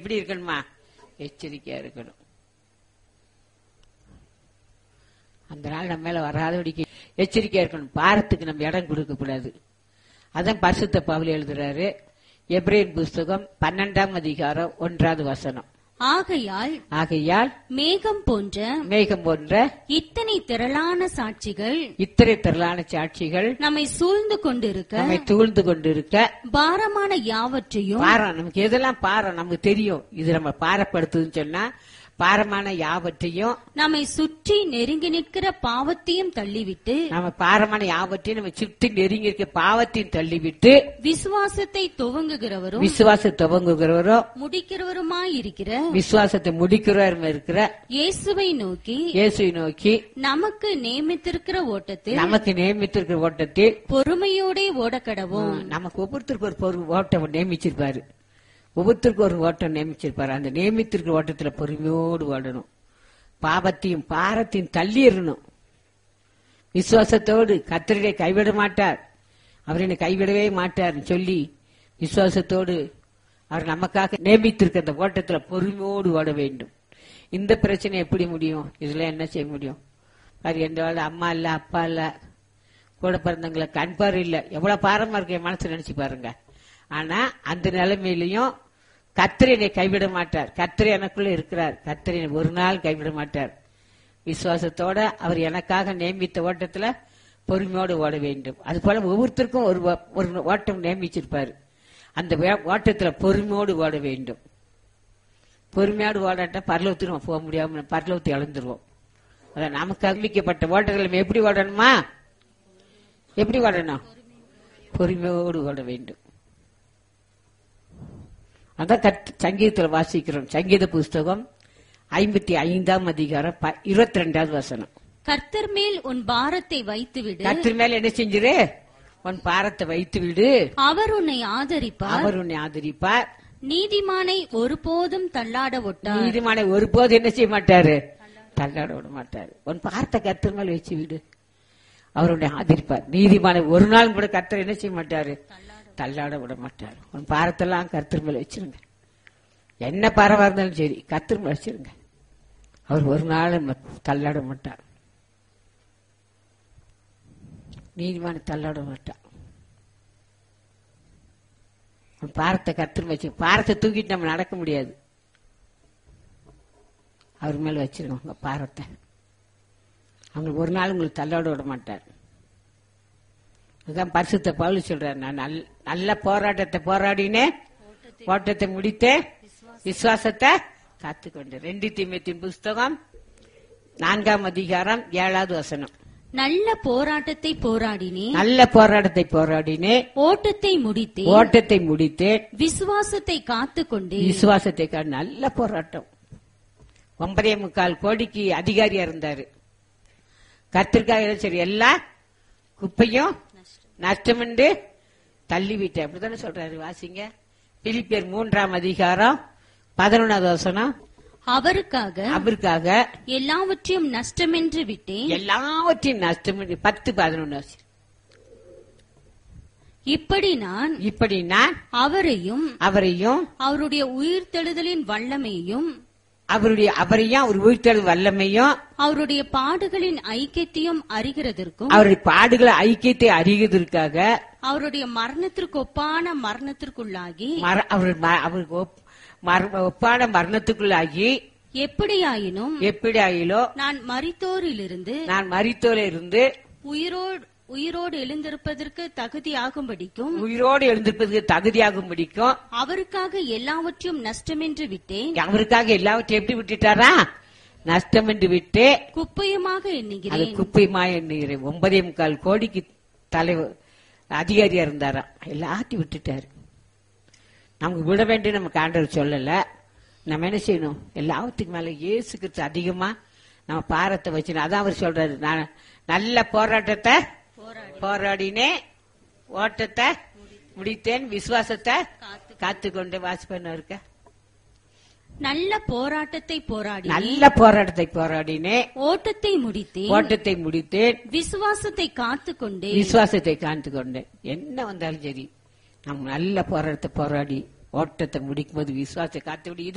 எப்படி இருக்கணுமா எச்சரிக்கையா இருக்கணும் அந்த நாள் நம்ம மேல வராதபடிக்கு எச்சரிக்கையா இருக்கணும் பாரத்துக்கு நம்ம இடம் கொடுக்க கூடாது அதான் பரிசுத்த பவுல் எழுதுறாரு எப்ரேன் புஸ்தகம் பன்னெண்டாம் அதிகாரம் ஒன்றாவது வசனம் ஆகையால் ஆகையால் மேகம் போன்ற மேகம் போன்ற இத்தனை திரளான சாட்சிகள் இத்தனை திரளான சாட்சிகள் நம்மை சூழ்ந்து கொண்டிருக்க நம்மை தூழ்ந்து கொண்டிருக்க பாரமான யாவற்றையும் பாரம் நமக்கு எதெல்லாம் பாரம் நமக்கு தெரியும் இது நம்ம பாரப்படுத்துதுன்னு சொன்னா பாரமான யாவற்றையும் நம்மை சுற்றி நெருங்கி நிற்கிற பாவத்தையும் தள்ளிவிட்டு நம்ம பாரமான யாவற்றையும் நம்ம சுற்றி நெருங்கி இருக்க பாவத்தையும் தள்ளிவிட்டு விசுவாசத்தை துவங்குகிறவரும் விசுவாச துவங்குகிறவரோ முடிக்கிறவருமாயிருக்கிற விசுவாசத்தை முடிக்கிறவரும் இருக்கிற இயேசுவை நோக்கி இயேசுவை நோக்கி நமக்கு நியமித்திருக்கிற ஓட்டத்தில் நமக்கு நியமித்திருக்கிற ஓட்டத்தில் பொறுமையோடே ஓடக்கடவும் நமக்கு ஒவ்வொருத்தருக்கு ஒரு பொறு ஓட்டம் நியமிச்சிருப்பாரு ஒவ்வொருத்தருக்கு ஒரு ஓட்டம் நியமிச்சிருப்பாரு அந்த நியமித்திருக்கிற ஓட்டத்துல பொறுமையோடு ஓடணும் பாவத்தையும் பாரத்தையும் தள்ளிடணும் விசுவாசத்தோடு கத்தரிடை கைவிட மாட்டார் அவர் என்னை கைவிடவே மாட்டார்னு சொல்லி விசுவாசத்தோடு அவர் நமக்காக நியமித்திருக்கிற அந்த ஓட்டத்துல பொறுமையோடு ஓட வேண்டும் இந்த பிரச்சனை எப்படி முடியும் இதுல என்ன செய்ய முடியும் அது எந்த வேலை அம்மா இல்ல அப்பா இல்ல கூட பிறந்தவங்கள கண் பார்வை இல்ல எவ்வளவு பாரமா இருக்கு என் மனசு நினைச்சு பாருங்க ஆனா அந்த நிலைமையிலையும் கத்திரி என்னை கைவிட மாட்டார் கத்திரி எனக்குள்ள இருக்கிறார் கத்திரி என்னை ஒரு நாள் கைவிட மாட்டார் விசுவாசத்தோட அவர் எனக்காக நியமித்த ஓட்டத்துல பொறுமையோடு ஓட வேண்டும் அது போல ஒவ்வொருத்தருக்கும் ஒரு வ- ஒரு ஓட்டம் நியமிச்சிருப்பாரு அந்த வே- ஓட்டத்துல பொறுமையோடு ஓட வேண்டும் பொறுமையோடு ஓடாட்டா பரலவத்துக்கு நம்ம போக முடியாம பரலவத்தை இழந்துருவோம் அதான் நமக்கு அறிவிக்கப்பட்ட ஓட்டத்தில் நம்ம எப்படி ஓடணுமா எப்படி ஓடணும் பொறுமையோடு ஓட வேண்டும் அதான் கத் சங்கீதத்தில் வாசிக்கிறோம் சங்கீத புஸ்தகம் ஐம்பத்தி ஐந்தாம் அதிகாரம் இருபத்தி ரெண்டாவது வசனம் கர்த்தர் மேல் உன் பாரத்தை வைத்துவிடு கத்திர மேல என்ன செஞ்சிரு உன் பாரத்தை வைத்து விடு அவர் உன்னை ஆதரிப்பார் அவர் உன்னை ஆதரிப்பார் நீதிமானை ஒருபோதும் தள்ளாட ஒட்டார் நீதிமானை ஒருபோது என்ன செய்ய மாட்டாரு தள்ளாட விட மாட்டாரு உன் பார்த்த கத்திர மேல வச்சு விடு அவர் உன்னை ஆதரிப்பார் நீதிமானை ஒரு நாள் கூட கர்த்தர் என்ன செய்ய மாட்டாரு தள்ளாட விட மாட்டாரு உன் பாரத்தெல்லாம் கர்த்தர் மேல வச்சிருங்க என்ன பாரவா இருந்தாலும் சரி கர்த்தர் மேல வச்சிருங்க அவர் ஒரு நாள் நம்ம தள்ளாட மாட்டார் நீதிமான தள்ளாட மாட்டார் உன் பாரத்தை கர்த்தர் வச்சு பாரத்தை தூக்கிட்டு நம்ம நடக்க முடியாது அவர் மேல வச்சிருங்க உங்க பாரத்தை அவங்க ஒரு நாள் உங்களுக்கு தள்ளாட விட மாட்டார் அதுதான் பரிசுத்த பவுல் சொல்றார் நான் நல்ல நல்ல போராட்டத்தை போராடினேன் ஓட்டத்தை முடித்தேன் விசுவாசத்தை காத்துக்கொண்டேன் ரெண்டு தீமத்தின் புஸ்தகம் நான்காம் அதிகாரம் ஏழாவது வசனம் நல்ல போராட்டத்தை போராடினேன் நல்ல போராட்டத்தை போராடினேன் ஓட்டத்தை முடித்தேன் ஓட்டத்தை முடித்தேன் விசுவாசத்தை காத்துக்கொண்டேன் விசுவாசத்தை கா- நல்ல போராட்டம் ஒன்பதே முக்கால் கோடிக்கு அதிகாரியா இருந்தாரு கத்திரிக்காய் சரி எல்லா குப்பையும் நஷ்டமிண்டு தள்ளி விட்டேன் அப்படித்தானே சொல்றாரு வாசிங்க பிலிப்பியர் மூன்றாம் அதிகாரம் பதினொன்றாவது வசனம் அவருக்காக அவருக்காக எல்லாவற்றையும் நஷ்டமென்று விட்டேன் எல்லாவற்றையும் நஷ்டமிண்டு பத்து பதினொன்னு இப்படி நான் இப்படி நான் அவரையும் அவரையும் அவருடைய உயிர்த்தெழுதலின் வல்லமையும் அவருடைய அவரையும் அவர் உயிர்த்தெழு வல்லமையும் அவருடைய பாடுகளின் ஐக்கியத்தையும் அறிகிறதற்கும் அவருடைய பாடுகளை ஐக்கியத்தை அறிவதற்காக அவருடைய மரணத்திற்கு ஒப்பான மரணத்திற்குள்ளாகி மர அவர் ம- அவருக்கு ஒப்- மர- ஒப்பான மரணத்துக்குள்ளாகி எப்படியாயினும் எப்படி ஆயிலோ நான் மரித்தோரிலிருந்து நான் மரித்தோல இருந்து உயிரோடு உயிரோடு எழுந்திருப்பதற்கு தகுதியாகும்படிக்கும் உயிரோடு எழுந்திருப்பதற்கு தகுதியாகும் பிடிக்கும் அவருக்காக எல்லாவற்றையும் நஷ்டமென்று விட்டேன் அவருக்காக எல்லாவற்றையும் எப்படி விட்டுட்டாரா நஷ்டம் என்று விட்டு குப்பையுமாக அது எண்ணுகிறேன் குப்பைமாய் எண்ணுகிறேன் ஒன்பதே முக்கால் கோடிக்கு தலைவர் அதிகாரியா இருந்தாரா எல்லாத்தையும் விட்டுட்டாரு நமக்கு விட வேண்டிய நமக்கு ஆண்டவர் சொல்லல நம்ம என்ன செய்யணும் எல்லாத்துக்கு மேல இயேசு கிறிஸ்து அதிகமா நம்ம பாரத்தை வச்சுக்கணும் அதான் அவர் சொல்றாரு நான் நல்ல போராட்டத்தை போராடினேன் ஓட்டத்தை முடித்தேன் விசுவாசத்தை காத்துக்கொண்டு வாசிப்பேன் இருக்க நல்ல போராட்டத்தை போராடி நல்ல போராட்டத்தை போராடினேன் ஓட்டத்தை முடித்தேன் ஓட்டத்தை முடித்தேன் விசுவாசத்தை காத்துக்கொண்டேன் விசுவாசத்தை காத்து கொண்டேன் என்ன வந்தாலும் சரி நம்ம நல்ல போராட்டத்தை போராடி ஓட்டத்தை முடிக்கும் போது விசுவாசத்தை காத்து விடி